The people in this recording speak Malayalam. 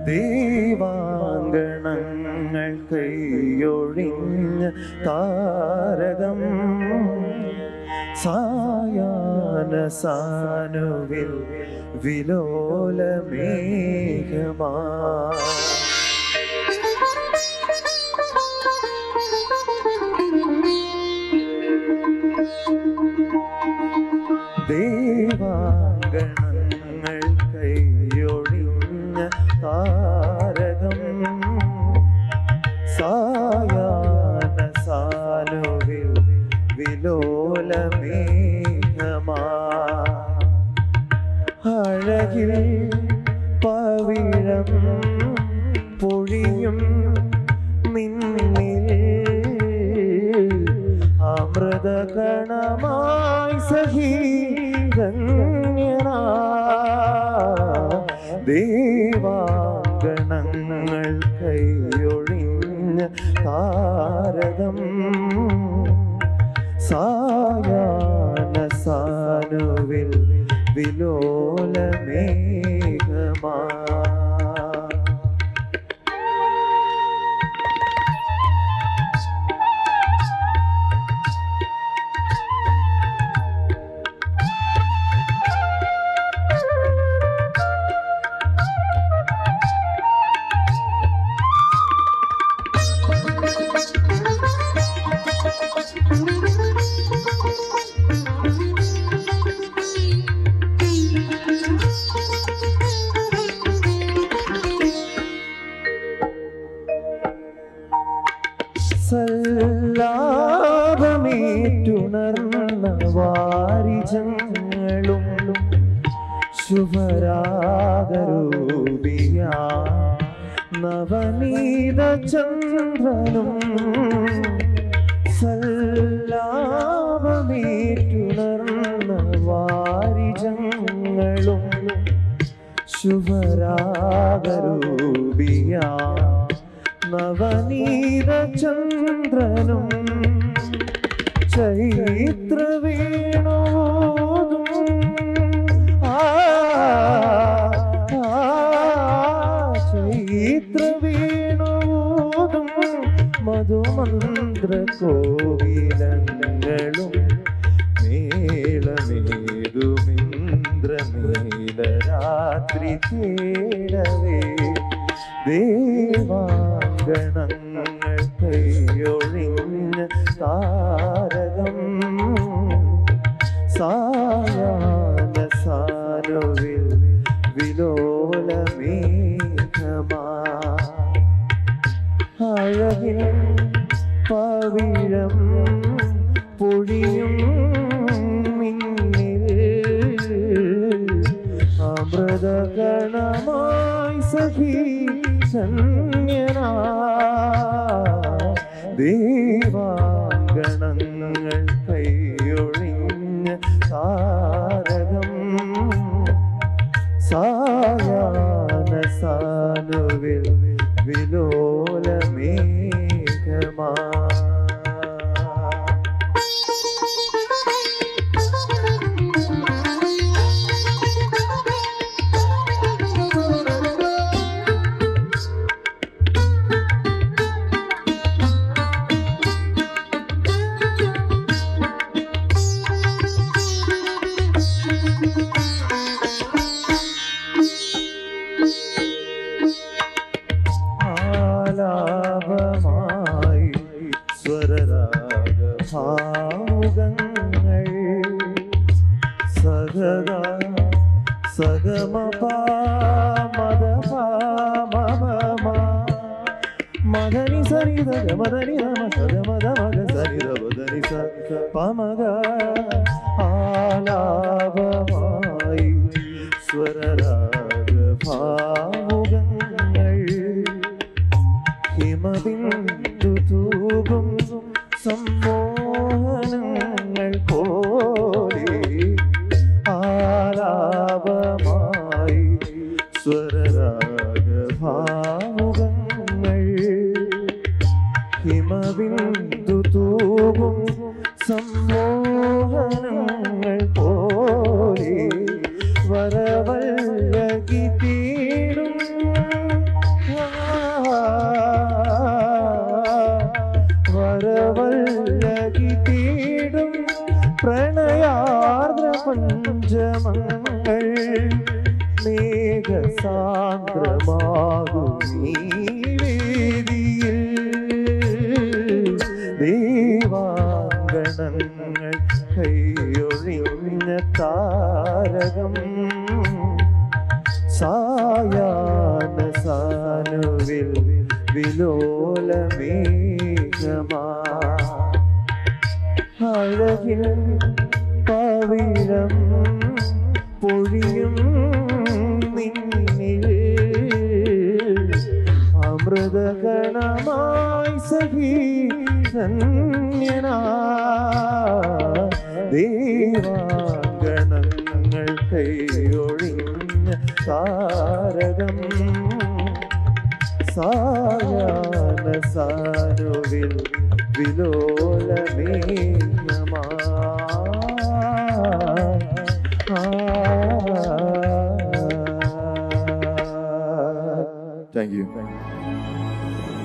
ദേവാങ്കണങ്ങൾ കൈയൊഴിഞ്ഞ താരകം സായാന സാനുവിൽ വിലോലമേഘമാ ദേവാങ്കണങ്ങൾ കൈയൊഴിഞ്ഞ താരകം സായാന സാനുവിൽ വിലോലമേഘമാ അഴകിൽ പവിഴം പൊഴിയും നിന്നിൽ അമൃതകണമായി സഖി ധന്യനാ ദേവാങ്കണങ്ങൾ കൈയൊഴിഞ്ഞ താരകം സായാന സാനുവിൽ വിലോലമേഘമാ സല്ലാപമേറ്റുണർന്ന വാരിജങ്ങളും ശുഭരാഗരൂപിയ നവനീത ചന്ദ്രനും സല്ലാപമേറ്റുണർന്ന വാരിജങ്ങളും ശുഭരാഗരൂപിയ നവനീത ചന്ദ്രനും ചൈത്രവേണോതും ആ ആ, ചൈത്രവേണോതും മധുമന്ത്ര കോവിലങ്ങളും മേളമേതുമിന്ദ്രമേല രാത്രി തേടവേ ദേവാങ്കണങ്ങൾ കൈയൊഴിഞ്ഞ താരകം സായാന സാനുവിൽ വിലോലമേഘമാ അഴകിൽ പവിഴം പൊഴിയും മിന്നിൽ അമൃതഗണമായി സഖി സന്യനാ ദേവാങ്കണങ്ങൾ കൈയൊഴിഞ്ഞ താരകം സായാന സാനുവിൽ വിലോലമേഘമാ ആലാപമായി സ്വരരാഗ ഭാവുകങ്ങൾ സഗഗ സഗമ മദ മമ മദനി സരി ദഗ മദനി നമ സഗ മദ മഗ സരി ദനി സ പമഗ ആലാപമായി സ്വരരാഗ ഭാവുകങ്ങൾ ഹിമബിന്ദു തൂകും സമ്മോഹനങ്ങൾ പോലെ ആലാപമായി സ്വരരാഗ ഭാവുകങ്ങൾ ഹിമബിന്ദു തൂകും സമ്മോഹനങ്ങൾ പോലെ വരവല്ലകി തീരും സ്നേഹസാന്ദ്രമാകും ഈ വേദിയിൽ ദേവാങ്കണങ്ങൾ കൈയൊഴിഞ്ഞ താരകം സായാന സാനുവിൽ വിലോലമേഘമാ അഴകിൽ പവിഴം പൊഴിയും നിന്നിൽ അമൃതഗണമായി സഖി ധന്യനാ ദേവാങ്കണങ്ങൾ കൈയൊഴിഞ്ഞ താരകം സായാന സാനുവിൽ വിലോലമേഘമാ താങ്ക് യു